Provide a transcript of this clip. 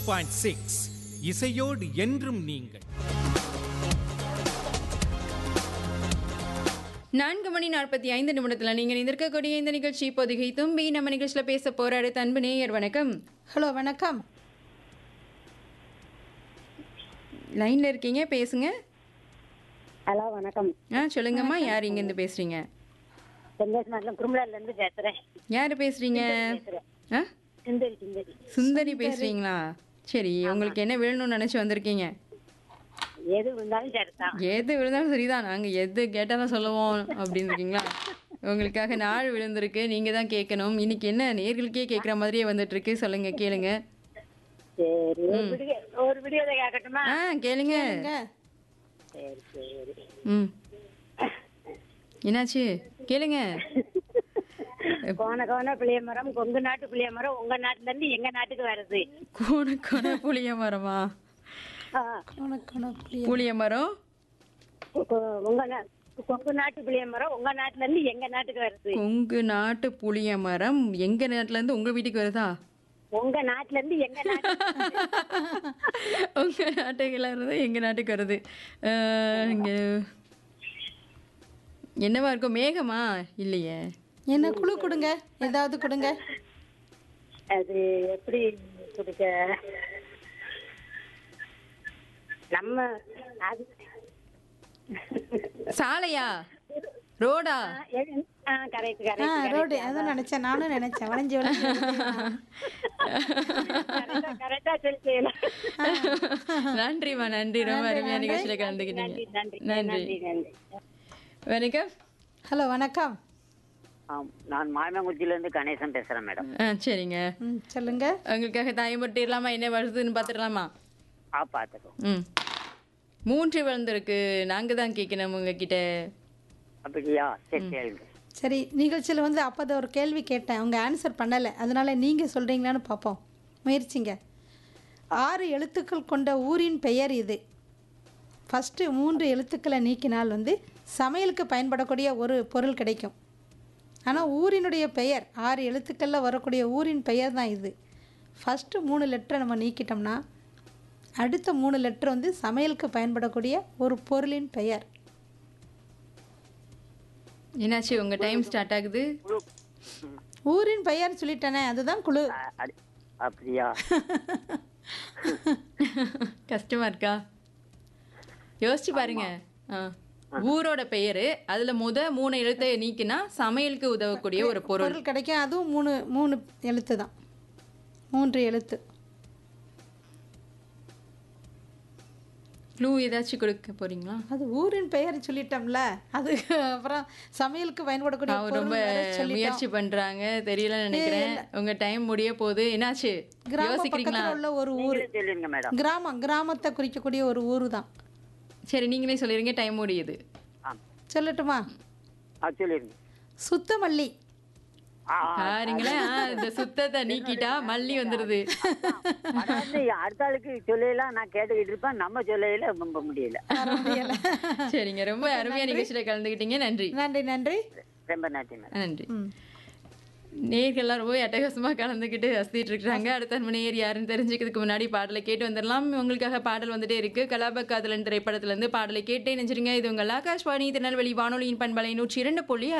Point six இசையோடு என்றும் நீங்கள் நான்கு மணி நாற்பத்தி ஐந்து நிமிடத்தில் நீங்கள் இருக்கக்கூடிய இந்த நிகழ்ச்சி பொதிகை தும்பி நம்ம நிகழ்ச்சியில் பேச போற அடுத்த அன்பு நேயர் வணக்கம் ஹலோ வணக்கம் லைன்ல இருக்கீங்க பேசுங்க ஹலோ வணக்கம் ஆ சொல்லுங்கம்மா யார் இங்கேருந்து பேசுறீங்க செங்கேஸ் மாநிலம் குருமலால இருந்து பேசுறேன் யார் பேசுறீங்க ஆ சுந்தரி சுந்தரி சுந்தரி பேசுறீங்களா சரி உங்களுக்கு என்ன வேணும்னு நினைச்சு வந்திருக்கீங்க எது இருந்தாலும் சரிதான் எது விழுந்தாலும் சரிதான் நாங்க எது கேட்டாலும் சொல்லுவோம் அப்படின்னு இருக்கீங்களா உங்களுக்காக நாள் விழுந்திருக்கு நீங்க தான் கேட்கணும் இன்னைக்கு என்ன நேர்களுக்கே கேட்குற மாதிரியே வந்துட்டு இருக்கு சொல்லுங்க கேளுங்க சரி ஒரு விடிய ஒரு விடியதை கேட்கட்டுமா ஆ கேளுங்க சரி சரி ம் என்னாச்சு கேளுங்க கோண கோண புளிய மரம் கொங்கு நாட்டு புளிய மரம் உங்க நாட்டுல இருந்து எங்க நாட்டுக்கு வருது கோண கோண புளிய மரமா ஆ, வணக்கம் புரிய புளிய மரம் கொ- கொ- உங்க நா- கொங்கு நாட்டு புளிய மரம் உங்க நாட்டுல இருந்து எங்க நாட்டுக்கு வருது உங்க நாட்டு புளிய மரம் எங்க நாட்டுல இருந்து உங்க வீட்டுக்கு வருதா உங்க நாட்டுல இருந்து எங்க நாட்டுக்கு உங்க நாட்டுக்குள்ள இருந்து எங்க நாட்டுக்கு வருது அஹ், இங்க என்னவா இருக்கும் மேகமா இல்லையே என்ன குழு கொடுங்க ஏதாவது கொடுங்க அது எப்படி கொடுக்க நம்ம அது சாலையா ரோடா கரெக்ட் ஆ கரெக்ட் ரோடு அதான் நினைச்சேன் நானும் நினைச்சேன் வளைஞ்சு வளைஞ்சு கரெக்டா சொல்லிட்டீங்க நன்றிம்மா நன்றி ரொம்ப அருமையா நிகழ்ச்சியில கலந்துக்கிட்டீங்க நன்றி நன்றி நன்றி நன்றி வணக்கம் ஹலோ வணக்கம் ஆம், நான் மாயமங்குச்சியில கணேசன் பேசுறேன் மேடம் ஆ சரிங்க ம் சொல்லுங்க உங்களுக்காக தாயம் போட்டிடலாமா என்ன வருதுன்னு பார்த்துடலாமா ஆ பார்த்துக்கோ ம் மூன்று விழுந்திருக்கு நாங்க தான் கேட்கணும் உங்ககிட்ட அப்படியா சரி கேளுங்க சரி நிகழ்ச்சியில் வந்து அப்போ ஒரு கேள்வி கேட்டேன் அவங்க ஆன்சர் பண்ணலை அதனால நீங்கள் சொல்கிறீங்களான்னு பார்ப்போம் முயற்சிங்க ஆறு எழுத்துக்கள் கொண்ட ஊரின் பெயர் இது ஃபஸ்ட்டு மூன்று எழுத்துக்களை நீக்கினால் வந்து சமையலுக்கு பயன்படக்கூடிய ஒரு பொருள் கிடைக்கும் ஆனால் ஊரினுடைய பெயர் ஆறு எழுத்துக்களில் வரக்கூடிய ஊரின் பெயர் தான் இது ஃபஸ்ட்டு மூணு லெட்டரை நம்ம நீக்கிட்டோம்னா அடுத்த மூணு லெட்டர் வந்து சமையலுக்கு பயன்படக்கூடிய ஒரு பொருளின் பெயர் என்னாச்சு உங்க டைம் ஸ்டார்ட் ஆகுது ஊரின் பெயர் சொல்லிட்டேனே அதுதான் குழு அ- அடி- அப்படியா கஷ்டமா இருக்கா யோசிச்சு பாருங்க ஆ. ஊரோட பெயரு அதுல முத மூணு எழுத்தை நீக்கினா சமையலுக்கு உதவக்கூடிய ஒரு பொருள் பொருள் கிடைக்கும் அதுவும் மூணு மூணு எழுத்து தான் மூன்று எழுத்து க்ளூ ஏதாச்சும் கொடுக்க போறீங்களா அது ஊரின் பெயர் சொல்லிட்டோம்ல அது அப்புறம் சமையலுக்கு பயன்படக்கூடிய அவர் பொருள் ரொம்ப வேற சொல்லிட்டோம். முயற்சி பண்றாங்க தெரியல நினைக்கிறேன் உங்க டைம் முடிய போகுது என்னாச்சு கிராம யோசிக்கிறீங்களா பக்கத்துல உள்ள ஒரு ஊர் நீங்களே சொல்லுங்க மேடம் கிராமம் கிராமத்தை குறிக்கக்கூடிய ஒரு ஊர் தான் சரி நீங்களே சொல்லிருங்க டைம் முடியுது ஆ சொல்லட்டுமா ஆ சொல்லிருங்க சுத்தமல்லி ஆ பாருங்களேன் ஆ, இந்த சுத்தத்தை நீக்கிட்டா மல்லி வந்துருது அதாவது அடுத்த ஆளுக்கு சொல்லையெல்லாம் நான் கேட்டுக்கிட்டு இருப்பேன் நம்ம சொல்லையில ரொம்ப முடியல வர முடியல சரிங்க ரொம்ப அருமையா நிகழ்ச்சியில கலந்துக்கிட்டீங்க நன்றி நன்றி நன்றி ரொம்ப நன்றி மேடம் நன்றி ம் நேர்கள்லாம் ரொம்ப அட்டகாசமா கலந்துக்கிட்டு ரசிச்சிட்டு இருக்காங்க அடுத்த அன்பு நேயர் யாருன்னு தெரிஞ்சுக்கிறதுக்கு முன்னாடி பாடலை கேட்டு வந்துடலாம் உங்களுக்காக பாடல் வந்துட்டே இருக்கு கலாப காதலன் திரைப்படத்துல இருந்து பாடலை கேட்டே நினைச்சிருங்க இது உங்கள் ஆகாஷ்வாணி திருநெல்வேலி வானொலியின் பண்பலை நூற்றி இரண்டு புள்ளி